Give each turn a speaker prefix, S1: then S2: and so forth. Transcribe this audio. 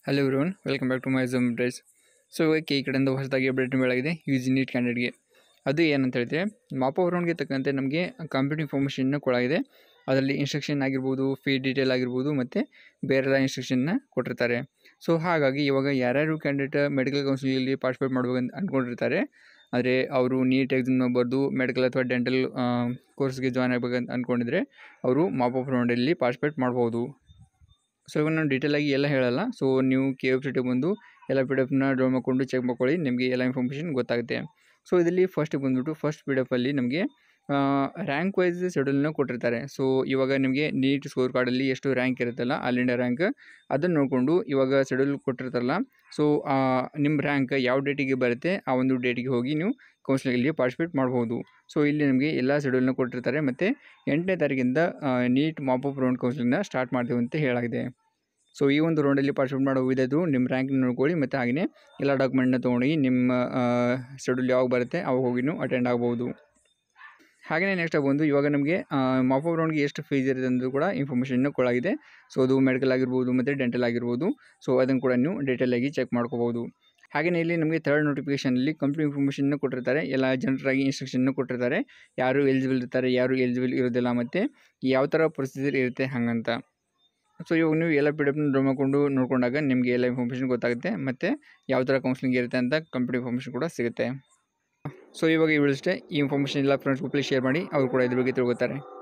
S1: hello everyone welcome back to my ಝಮ್ dress so ಇವಕ್ಕೆ ಈ ಕಡೆಯಿಂದ ಹೊಸದಾಗಿ ಅಪ್ಡೇಟ್ ಮೇಲಾಗಿದೆ ಯು ಜಿ ನೀಟ್ ಕ್ಯಾಂಡಿಡೇಟ್ಗೆ ಅದು ಏನಂತ ಹೇಳಿದ್ರೆ ಮಾಪ ರೌಂಡ್ಗೆ ತಕ್ಕಂತೆ ನಮಗೆ ಕಂಪ್ಲೀಟ್ ಇನ್ಫಾರ್ಮೇಷನ್ನ ಕೊಡಾಗಿದೆ ಅದರಲ್ಲಿ ಇನ್ಸ್ಟ್ರಕ್ಷನ್ ಆಗಿರ್ಬೋದು ಫೀ ಡೀಟೇಲ್ ಆಗಿರ್ಬೋದು ಮತ್ತು ಬೇರೆಲ್ಲ ಇನ್ಸ್ಟ್ರಕ್ಷನ್ನ ಕೊಟ್ಟಿರ್ತಾರೆ ಸೊ ಹಾಗಾಗಿ ಇವಾಗ ಯಾರ್ಯಾರು ಕ್ಯಾಂಡಿಡೇಟ್ ಮೆಡಿಕಲ್ ಕೌನ್ಸಿಲಲ್ಲಿ ಪಾರ್ಟಿಸಿಪೇಟ್ ಮಾಡ್ಬೇಕಂತ ಅಂದ್ಕೊಂಡಿರ್ತಾರೆ ಆದರೆ ಅವರು ನೀಟ್ ಎಕ್ಸಾಮ್ನ ಬರೆದು ಮೆಡಿಕಲ್ ಅಥವಾ ಡೆಂಟಲ್ ಕೋರ್ಸ್ಗೆ ಜಾಯ್ನ್ ಆಗ್ಬೇಕಂತ ಅಂದ್ಕೊಂಡಿದ್ರೆ ಅವರು ಮಾಪಪ್ ರೌಂಡಲ್ಲಿ ಪಾರ್ಟಿಸಿಪೇಟ್ ಮಾಡ್ಬೋದು ಸೊ ಇವಾಗ ನಾನು ಡೀಟೇಲಾಗಿ ಎಲ್ಲ ಹೇಳಲ್ಲ ಸೊ ನೀವು ಕೆ ವೆಬ್ಸೈಟಿಗೆ ಬಂದು ಎಲ್ಲ ಪಿ ಡಿ ಎಫ್ನ ಡೌನ್ ಮಾಡ್ಕೊಂಡು ಚೆಕ್ ಮಾಡ್ಕೊಳ್ಳಿ ನಿಮಗೆ ಎಲ್ಲ ಇನ್ಫಾರ್ಮೇಷನ್ ಗೊತ್ತಾಗುತ್ತೆ ಸೊ ಇದರಲ್ಲಿ ಫಸ್ಟ್ ಬಂದುಬಿಟ್ಟು ಫಸ್ಟ್ ಪಿ ಡಿ ಎಫಲ್ಲಿ ನಮಗೆ ರ್ಯಾಂಕ್ ವೈಸ್ ಶೆಡ್ಯೂಲ್ನ ಕೊಟ್ಟಿರ್ತಾರೆ ಸೊ ಇವಾಗ ನಿಮಗೆ ನೀಟ್ ಸ್ಕೋರ್ ಕಾರ್ಡಲ್ಲಿ ಎಷ್ಟು ರ್ಯಾಂಕ್ ಇರುತ್ತಲ್ಲ ಆಲ್ ಇಂಡಿಯಾ ರ್ಯಾಂಕ್ ಅದನ್ನು ನೋಡಿಕೊಂಡು ಇವಾಗ ಶೆಡ್ಯೂಲ್ ಕೊಟ್ಟಿರ್ತಾರಲ್ಲ ಸೊ ನಿಮ್ಮ ರ್ಯಾಂಕ್ ಯಾವ ಡೇಟಿಗೆ ಬರುತ್ತೆ ಆ ಒಂದು ಡೇಟಿಗೆ ಹೋಗಿ ನೀವು ಕೌನ್ಸಿಲಿಂಗಲ್ಲಿ ಪಾರ್ಟಿಸಿಪೇಟ್ ಮಾಡ್ಬೋದು ಸೊ ಇಲ್ಲಿ ನಿಮಗೆ ಎಲ್ಲ ಶೆಡ್ಯೂಲ್ನ ಕೊಟ್ಟಿರ್ತಾರೆ ಮತ್ತು ಎಂಟನೇ ತಾರೀಕಿಂದ ನೀಟ್ ಮಾಪಪ್ ರೌಂಡ್ ಕೌನ್ಸಿಲಿಂಗ್ನ ಸ್ಟಾರ್ಟ್ ಮಾಡ್ತೀವಿ ಅಂತ ಹೇಳಾಗಿದೆ ಸೊ ಈ ಒಂದು ರೌಂಡಲ್ಲಿ ಪಾರ್ಟಿಸಿಪೇಟ್ ಮಾಡೋ ವಿಧದ್ದು ನಿಮ್ಮ ರ್ಯಾಂಕ್ನ ನೋಡ್ಕೊಳ್ಳಿ ಮತ್ತು ಹಾಗೆಯೇ ಎಲ್ಲ ಡಾಕ್ಯುಮೆಂಟ್ನ ತೊಗೊಂಡೋಗಿ ನಿಮ್ಮ ಶೆಡ್ಯೂಲ್ ಯಾವಾಗ ಬರುತ್ತೆ ಅವಾಗ ಹೋಗಿ ನೀವು ಅಟೆಂಡ್ ಆಗ್ಬೋದು ಹಾಗೆಯೇ ನೆಕ್ಸ್ಟ್ ಬಂದು ಇವಾಗ ನಮಗೆ ಮಾಪಪ್ ರೌಂಡ್ಗೆ ಎಷ್ಟು ಫೀಸ್ ಇರುತ್ತೆ ಅನ್ನೋದು ಕೂಡ ಇನ್ಫಾರ್ಮೇಷನ್ನ ಕೊಡಾಗಿದೆ ಸೊ ಅದು ಮೆಡಿಕಲ್ ಆಗಿರ್ಬೋದು ಮತ್ತು ಡೆಂಟಲ್ ಆಗಿರ್ಬೋದು ಸೊ ಅದನ್ನು ಕೂಡ ನೀವು ಡೀಟೇಲಾಗಿ ಚೆಕ್ ಮಾಡ್ಕೋಬೋದು ಹಾಗೆಯೇ ಇಲ್ಲಿ ನಮಗೆ ಥರ್ಡ್ ನೋಟಿಫಿಕೇಷನಲ್ಲಿ ಕಂಪ್ಲೀಟ್ ಇನ್ಫಾರ್ಮೇಷನ್ನ ಕೊಟ್ಟಿರ್ತಾರೆ ಎಲ್ಲ ಜನರಾಗಿ ಇನ್ಸ್ಟ್ರಕ್ಷನ್ನ ಕೊಟ್ಟಿರ್ತಾರೆ ಯಾರು ಎಲಿಜಿಬಲ್ ಇರ್ತಾರೆ ಯಾರು ಎಲಿಜಿಬಲ್ ಇರೋದಿಲ್ಲ ಮತ್ತು ಯಾವ ಥರ ಪ್ರೊಸೀಜರ್ ಇರುತ್ತೆ ಹಾಗಂತ ಸೊ ಇವಾಗ ನೀವು ಎಲ್ಲ ಪಿ ಡಿ ಎಫ್ನ ಡೌನ್ ಮಾಡಿಕೊಂಡು ನೋಡಿಕೊಂಡಾಗ ನಿಮಗೆ ಎಲ್ಲ ಇನ್ಫಾರ್ಮೇಷನ್ ಗೊತ್ತಾಗುತ್ತೆ ಮತ್ತು ಯಾವ ಥರ ಕೌನ್ಸಿಲಿಂಗ್ ಇರುತ್ತೆ ಅಂತ ಕಂಪ್ಲೀಟ್ ಇನ್ಫಾರ್ಮೇಷನ್ ಕೂಡ ಸಿಗುತ್ತೆ ಸೊ ಇವಾಗ ಈ ವಿಡಿಯೋಷ್ಟೇ ಈ ಇನ್ಫಾರ್ಮೇಷನ್ ಎಲ್ಲ ಫ್ರೆಂಡ್ಸ್ ಗ್ರೂಪಲ್ಲಿ ಶೇರ್ ಮಾಡಿ ಅವರು ಕೂಡ ಇದ್ರ ಬಗ್ಗೆ ತಿಳ್ಕೊತಾರೆ